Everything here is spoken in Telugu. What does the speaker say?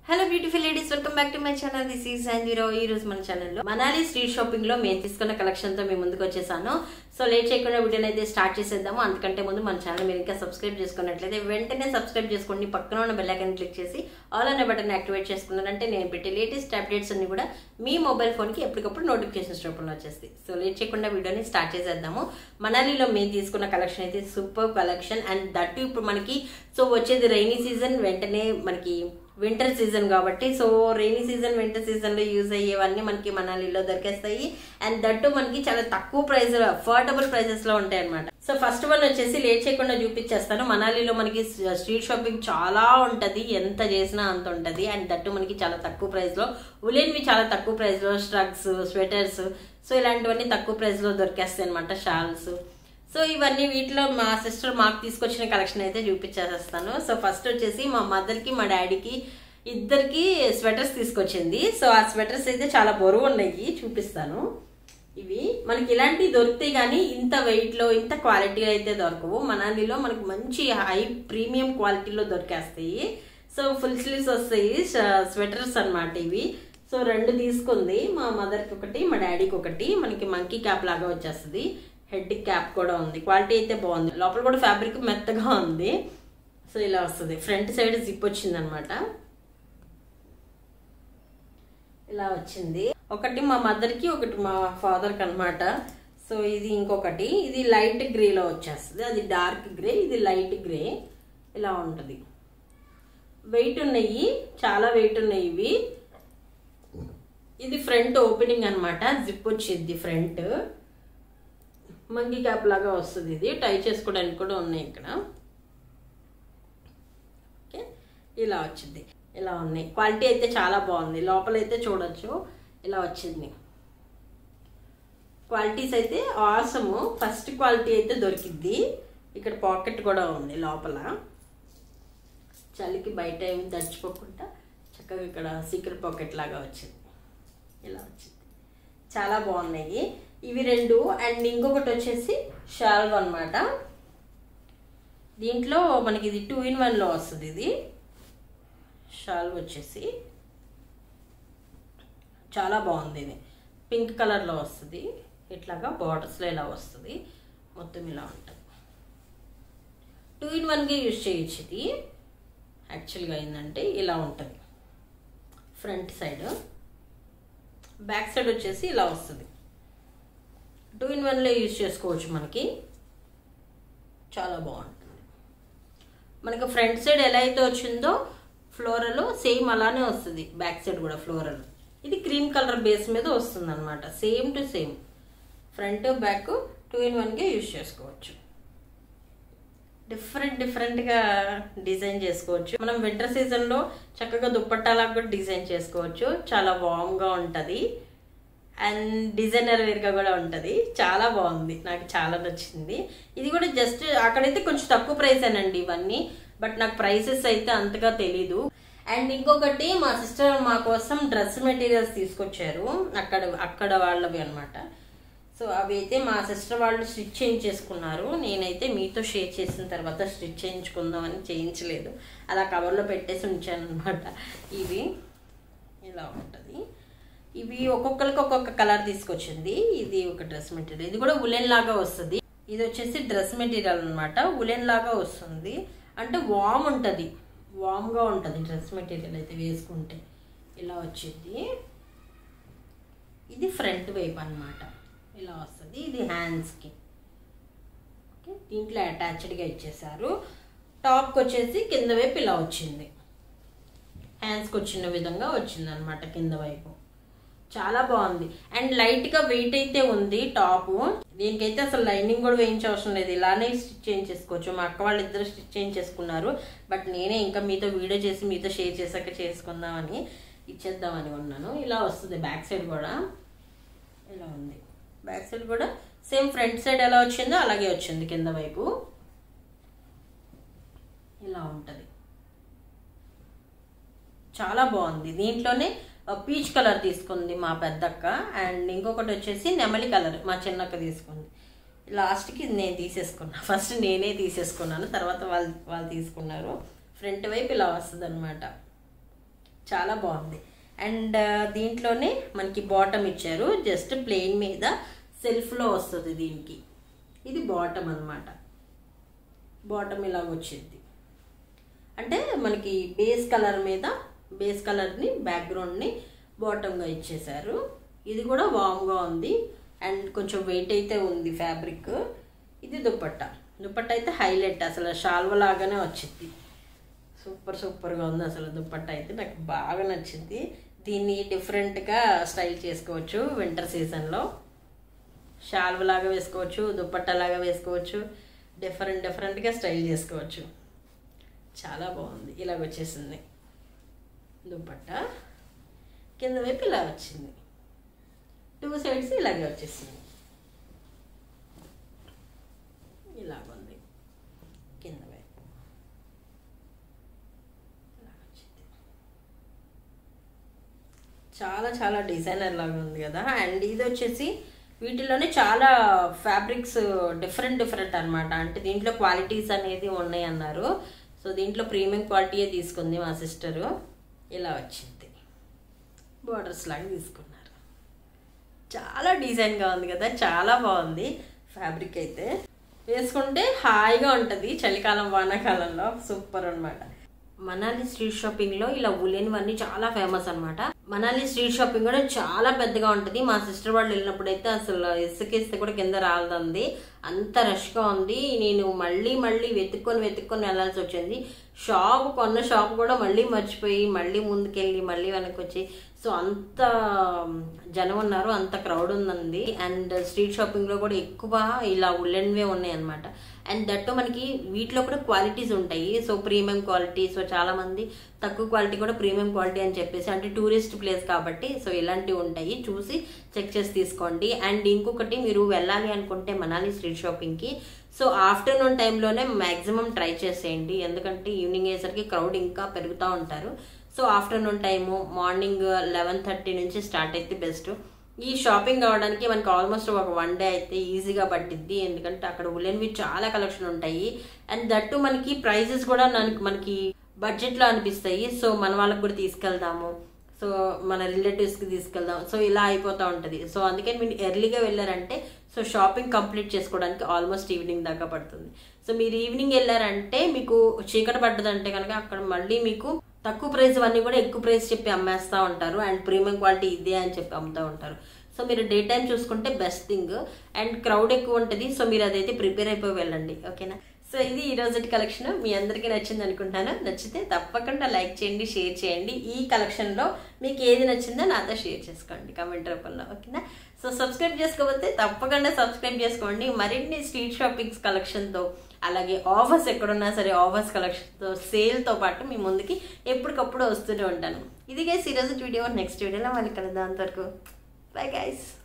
hello beautiful ladies welcome back to my channel this is సంజీరో ఈ రోజు మన ఛానల్లో మనాలి స్ట్రీట్ షాపింగ్ లో మేము తీసుకున్న కలెక్షన్ తో మేము ముందుకు వచ్చేసాను సో లేట్ చేయకుండా వీడియోని అయితే స్టార్ట్ చేసేద్దాము అంతకంటే ముందు మన ఛానల్ మీరు ఇంకా సబ్స్క్రైబ్ చేసుకున్నట్లయితే వెంటనే సబ్స్క్రైబ్ చేసుకోండి పక్కన ఉన్న బెల్ ఐకాన్ క్లిక్ చేసి ఆల్ అనే బటన్ యాక్టివేట్ చేసుకున్నారంటే నేను పెట్టే లేటెస్ట్ అప్డేట్స్ అన్ని కూడా మీ మొబైల్ ఫోన్ కి ఎప్పటికప్పుడు నోటిఫికేషన్స్ రూపంలో వచ్చేస్తాయి సో లేట్ చేయకుండా వీడియోని స్టార్ట్ చేసేద్దాము మనాలిలో మేము తీసుకున్న కలెక్షన్ అయితే సూపర్ కలెక్షన్ అండ్ దట్ ఇప్పుడు మనకి సో వచ్చేది రైనీ సీజన్ వెంటనే మనకి వింటర్ సీజన్ కాబట్టి so rainy season winter season లో యూజ్ అయ్యేవన్నీ మనకి మనాలిలో దొరికేస్తాయి అండ్ దట్టు మనకి చాలా తక్కువ ప్రైస్ అఫోర్డబుల్ ప్రైసెస్ లో ఉంటాయి అనమాట సో ఫస్ట్ వన్ వచ్చేసి లేట్ చేయకుండా చూపించేస్తాను మనాలిలో మనకి స్ట్రీట్ షాపింగ్ చాలా ఉంటది ఎంత చేసినా అంత ఉంటది అండ్ దట్టు మనకి చాలా తక్కువ ప్రైస్ లో ఉలెన్వి చాలా తక్కువ ప్రైస్ లో స్ట్రగ్స్ స్వెటర్స్ సో ఇలాంటివన్నీ తక్కువ ప్రైస్ లో దొరికేస్తాయి అనమాట షాల్స్ సో ఇవన్నీ వీటిలో మా సిస్టర్ మాకు తీసుకొచ్చిన కలెక్షన్ అయితే చూపించేస్తాను సో ఫస్ట్ వచ్చేసి మా మదర్కి మా డాడీకి ఇద్దరికి స్వెటర్స్ తీసుకొచ్చింది సో ఆ స్వెటర్స్ అయితే చాలా బరువు ఉన్నాయి చూపిస్తాను ఇవి మనకి ఇలాంటివి దొరుకుతాయి కానీ ఇంత వెయిట్లో ఇంత క్వాలిటీలో అయితే దొరకవు మనాలిలో మనకి మంచి హై ప్రీమియం క్వాలిటీలో దొరికేస్తాయి సో ఫుల్ స్లీవ్స్ వస్తాయి స్వెటర్స్ అన్నమాట ఇవి సో రెండు తీసుకుంది మా మదర్కి ఒకటి మా డాడీకి ఒకటి మనకి మంకీ క్యాప్ లాగా వచ్చేస్తుంది హెడ్ క్యాప్ కూడా ఉంది క్వాలిటీ అయితే బాగుంది లోపల కూడా ఫ్యాబ్రిక్ మెత్తగా ఉంది సో ఇలా వస్తుంది ఫ్రంట్ సైడ్ జిప్ వచ్చింది అనమాట ఇలా వచ్చింది ఒకటి మా మదర్కి ఒకటి మా ఫాదర్కి అనమాట సో ఇది ఇంకొకటి ఇది లైట్ గ్రేలో వచ్చేస్తుంది అది డార్క్ గ్రే ఇది లైట్ గ్రే ఇలా ఉంటుంది వెయిట్ ఉన్నాయి చాలా వెయిట్ ఉన్నాయి ఇవి ఇది ఫ్రంట్ ఓపెనింగ్ అనమాట జిప్ వచ్చింది ఫ్రంట్ మంగి క్యాప్ లాగా వస్తుంది ఇది టై చేసుకోవడానికి కూడా ఉన్నాయి ఇక్కడ ఓకే ఇలా వచ్చింది ఇలా ఉన్నాయి క్వాలిటీ అయితే చాలా బాగుంది లోపల అయితే చూడొచ్చు ఇలా వచ్చింది క్వాలిటీస్ అయితే ఆసము ఫస్ట్ క్వాలిటీ అయితే దొరికిద్ది ఇక్కడ పాకెట్ కూడా ఉంది లోపల చలికి బయట ఏమి దర్చిపోకుండా చక్కగా ఇక్కడ సీక్రెట్ పాకెట్ లాగా వచ్చింది ఇలా వచ్చింది చాలా బాగున్నాయి ఇవి రెండు అండ్ ఇంకొకటి వచ్చేసి షాల్వ్ అనమాట దీంట్లో మనకి ఇది టూ ఇన్ వన్లో వస్తుంది ఇది షాల్వ్ వచ్చేసి చాలా బాగుంది ఇది పింక్ కలర్లో వస్తుంది ఇట్లాగా బార్డర్స్లో ఇలా వస్తుంది మొత్తం ఇలా ఉంటుంది టూ ఇన్ వన్గా యూజ్ చేయొచ్చు ఇది యాక్చువల్గా ఏంటంటే ఇలా ఉంటుంది ఫ్రంట్ సైడ్ బ్యాక్ సైడ్ వచ్చేసి ఇలా వస్తుంది టూ ఇన్ వన్లో యూజ్ చేసుకోవచ్చు మనకి చాలా బాగుంటుంది మనకి ఫ్రంట్ సైడ్ ఎలా అయితే వచ్చిందో ఫ్లోరల్ సేమ్ అలానే వస్తుంది బ్యాక్ సైడ్ కూడా ఫ్లోరల్ ఇది క్రీమ్ కలర్ బేస్ మీద వస్తుంది అనమాట same to same front back two in వన్గా యూజ్ చేసుకోవచ్చు డిఫరెంట్ డిఫరెంట్గా డిజైన్ చేసుకోవచ్చు మనం వింటర్ సీజన్లో చక్కగా దుప్పట్టాలకు కూడా డిజైన్ చేసుకోవచ్చు చాలా వామ్గా ఉంటుంది అండ్ డిజైనర్ వేర్గా కూడా ఉంటుంది చాలా బాగుంది నాకు చాలా నచ్చింది ఇది కూడా జస్ట్ అక్కడైతే కొంచెం తక్కువ ప్రైస్ అనండి ఇవన్నీ బట్ నాకు ప్రైసెస్ అయితే అంతగా తెలీదు అండ్ ఇంకొకటి మా సిస్టర్ మా కోసం డ్రెస్ మెటీరియల్స్ తీసుకొచ్చారు అక్కడ అక్కడ వాళ్ళవి అనమాట సో అవి అయితే మా సిస్టర్ వాళ్ళు స్టిచ్ చేయించేసుకున్నారు నేనైతే మీతో షేర్ చేసిన తర్వాత స్టిచ్ చేయించుకుందామని చేయించలేదు అలా కవర్లో పెట్టేసి ఉంచాను అనమాట ఇవి ఇలా ఉంటుంది ఇవి ఒక్కొక్కరికి ఒక్కొక్క కలర్ తీసుకొచ్చింది ఇది ఒక డ్రెస్ మెటీరియల్ ఇది కూడా ఉలెన్ లాగా వస్తుంది ఇది వచ్చేసి డ్రెస్ మెటీరియల్ అనమాట ఉలెన్ లాగా వస్తుంది అంటే వామ్ ఉంటుంది వామ్గా ఉంటుంది డ్రెస్ మెటీరియల్ అయితే వేసుకుంటే ఇలా వచ్చింది ఇది ఫ్రంట్ వైపు అనమాట ఇలా వస్తుంది ఇది హ్యాండ్స్కి ఓకే దీంట్లో అటాచ్డ్గా ఇచ్చేసారు టాప్కి వచ్చేసి కింద వైపు ఇలా వచ్చింది హ్యాండ్స్కి వచ్చిన విధంగా వచ్చింది అనమాట కింద వైపు చాలా బాగుంది అండ్ లైట్గా వెయిట్ అయితే ఉంది టాప్ దీనికైతే అసలు లైనింగ్ కూడా వేయించే అవసరం లేదు ఇలానే స్టిచ్ చేయించేసుకోవచ్చు మా అక్క వాళ్ళు ఇద్దరు స్టిచ్ చేయించేసుకున్నారు బట్ నేనే ఇంకా మీతో వీడియో చేసి మీతో షేర్ చేశాక చేసుకుందామని ఇచ్చేద్దామని ఉన్నాను ఇలా వస్తుంది బ్యాక్ సైడ్ కూడా ఇలా ఉంది బ్యాక్ సైడ్ కూడా సేమ్ ఫ్రంట్ సైడ్ ఎలా వచ్చిందో అలాగే వచ్చింది కింద వైపు ఇలా ఉంటుంది చాలా బాగుంది దీంట్లోనే పీచ్ కలర్ తీసుకుంది మా పెద్దక్క అండ్ ఇంకొకటి వచ్చేసి నెమలి కలర్ మా చిన్నక్క తీసుకుంది లాస్ట్కి నేను తీసేసుకున్నా ఫస్ట్ నేనే తీసేసుకున్నాను తర్వాత వాళ్ళు వాళ్ళు తీసుకున్నారు ఫ్రంట్ వైపు ఇలా వస్తుంది అనమాట చాలా బాగుంది అండ్ దీంట్లోనే మనకి బాటమ్ ఇచ్చారు జస్ట్ ప్లెయిన్ మీద సెల్ఫ్లో వస్తుంది దీనికి ఇది బాటమ్ అన్నమాట బాటమ్ ఇలాగ వచ్చింది అంటే మనకి బేస్ కలర్ మీద బేస్ కలర్ని బ్యాక్గ్రౌండ్ని బాటమ్గా ఇచ్చేశారు ఇది కూడా వామ్గా ఉంది అండ్ కొంచెం వెయిట్ అయితే ఉంది ఫ్యాబ్రిక్ ఇది దుపట్టా దుపట్టా అయితే హైలైట్ అసలు షాల్వ లాగానే వచ్చింది సూపర్ సూపర్గా ఉంది అసలు దుపట్టా అయితే నాకు బాగా నచ్చింది దీన్ని డిఫరెంట్గా స్టైల్ చేసుకోవచ్చు వింటర్ సీజన్లో షాల్వ లాగా వేసుకోవచ్చు దుపట్టా లాగా వేసుకోవచ్చు డిఫరెంట్ డిఫరెంట్గా స్టైల్ చేసుకోవచ్చు చాలా బాగుంది ఇలాగ వచ్చేసింది దుపట్టా కింద వైపు ఇలా వచ్చింది టూ సైడ్స్ ఇలాగే వచ్చేసింది ఇలాగుంది కింద వైపు ఇలా వచ్చింది చాలా చాలా డిజైనర్ లాగా ఉంది కదా అండ్ ఇది వచ్చేసి వీటిలోనే చాలా ఫ్యాబ్రిక్స్ డిఫరెంట్ డిఫరెంట్ అనమాట అంటే దీంట్లో క్వాలిటీస్ అనేది ఉన్నాయి అన్నారు సో దీంట్లో ప్రీమియం క్వాలిటీయే తీసుకుంది మా సిస్టరు ఇలా వచ్చింది బార్డర్స్ లాగా తీసుకున్నారు చాలా డిజైన్గా ఉంది కదా చాలా బాగుంది ఫ్యాబ్రిక్ అయితే వేసుకుంటే హాయిగా ఉంటుంది చలికాలం వానాకాలంలో సూపర్ అనమాట మనాలి స్ట్రీట్ షాపింగ్ లో ఇలా ఉలెన్వన్నీ చాలా ఫేమస్ అన్నమాట మనాలి స్ట్రీట్ షాపింగ్ కూడా చాలా పెద్దగా ఉంటుంది మా సిస్టర్ వాళ్ళు వెళ్ళినప్పుడు అయితే అసలు ఇసుకేస్తే కూడా కింద రాలదండి అంత రష్గా ఉంది నేను మళ్ళీ మళ్ళీ వెతుక్కొని వెతుక్కొని వెళ్ళాల్సి వచ్చింది షాప్ కొన్న షాప్ కూడా మళ్ళీ మర్చిపోయి మళ్ళీ ముందుకెళ్ళి మళ్ళీ వెనక్కి వచ్చి సో అంత జనం ఉన్నారు అంత క్రౌడ్ ఉందండి అండ్ స్ట్రీట్ షాపింగ్లో కూడా ఎక్కువ ఇలా ఉల్లెన్వే ఉన్నాయి అనమాట అండ్ దట్టు మనకి వీటిలో కూడా క్వాలిటీస్ ఉంటాయి సో ప్రీమియం క్వాలిటీ సో చాలా మంది తక్కువ క్వాలిటీ కూడా ప్రీమియం క్వాలిటీ అని చెప్పేసి అంటే టూరిస్ట్ ప్లేస్ కాబట్టి సో ఇలాంటివి ఉంటాయి చూసి చెక్ చేసి తీసుకోండి అండ్ ఇంకొకటి మీరు వెళ్ళాలి అనుకుంటే మనాలి స్ట్రీట్ షాపింగ్కి సో ఆఫ్టర్నూన్ టైంలోనే మ్యాక్సిమం ట్రై చేసేయండి ఎందుకంటే ఈవినింగ్ అయ్యేసరికి క్రౌడ్ ఇంకా పెరుగుతూ ఉంటారు so afternoon time morning eleven thirty నుంచి స్టార్ట్ అయితే బెస్ట్ ఈ షాపింగ్ అవడానికి మనకి ఆల్మోస్ట్ ఒక వన్ డే అయితే ఈజీగా పట్టిద్ది ఎందుకంటే అక్కడ ఉలెన్వి చాలా కలెక్షన్ ఉంటాయి అండ్ దట్టు మనకి ప్రైజెస్ కూడా మనకి మనకి బడ్జెట్లో అనిపిస్తాయి సో మన వాళ్ళకి కూడా తీసుకెళ్దాము సో మన రిలేటివ్స్కి తీసుకెళ్దాం సో ఇలా అయిపోతూ ఉంటుంది సో అందుకని మీరు ఎర్లీగా వెళ్ళారంటే సో షాపింగ్ కంప్లీట్ చేసుకోవడానికి ఆల్మోస్ట్ ఈవినింగ్ దాకా పడుతుంది సో మీరు ఈవినింగ్ వెళ్ళారంటే మీకు చీకటి పడ్డదంటే కనుక అక్కడ మళ్ళీ మీకు తక్కువ ప్రైస్ అన్నీ కూడా ఎక్కువ ప్రైస్ చెప్పి అమ్మేస్తూ ఉంటారు అండ్ ప్రీమియం క్వాలిటీ ఇదే అని చెప్పి అమ్ముతూ ఉంటారు సో మీరు డే టైం చూసుకుంటే బెస్ట్ థింగ్ అండ్ క్రౌడ్ ఎక్కువ ఉంటుంది సో మీరు అదైతే ప్రిపేర్ అయిపోయి వెళ్ళండి ఓకేనా సో ఇది ఈ రోజుటి కలెక్షన్ మీ అందరికీ నచ్చింది అనుకుంటాను నచ్చితే తప్పకుండా లైక్ చేయండి షేర్ చేయండి ఈ కలెక్షన్లో మీకు ఏది నచ్చిందో నాతో షేర్ చేసుకోండి కామెంట్ రూపంలో ఓకేనా సో సబ్స్క్రైబ్ చేసుకోకపోతే తప్పకుండా సబ్స్క్రైబ్ చేసుకోండి మరిన్ని స్ట్రీట్ షాపింగ్స్ కలెక్షన్తో అలాగే ఆఫర్స్ ఎక్కడున్నా సరే ఆఫర్స్ కలెక్షన్తో సేల్తో పాటు మీ ముందుకి ఎప్పటికప్పుడు వస్తూనే ఉంటాను ఇది గైస్ ఈరోజు వీడియో నెక్స్ట్ వీడియోలో మళ్ళీ కలుద్దాం అంతవరకు బై గైస్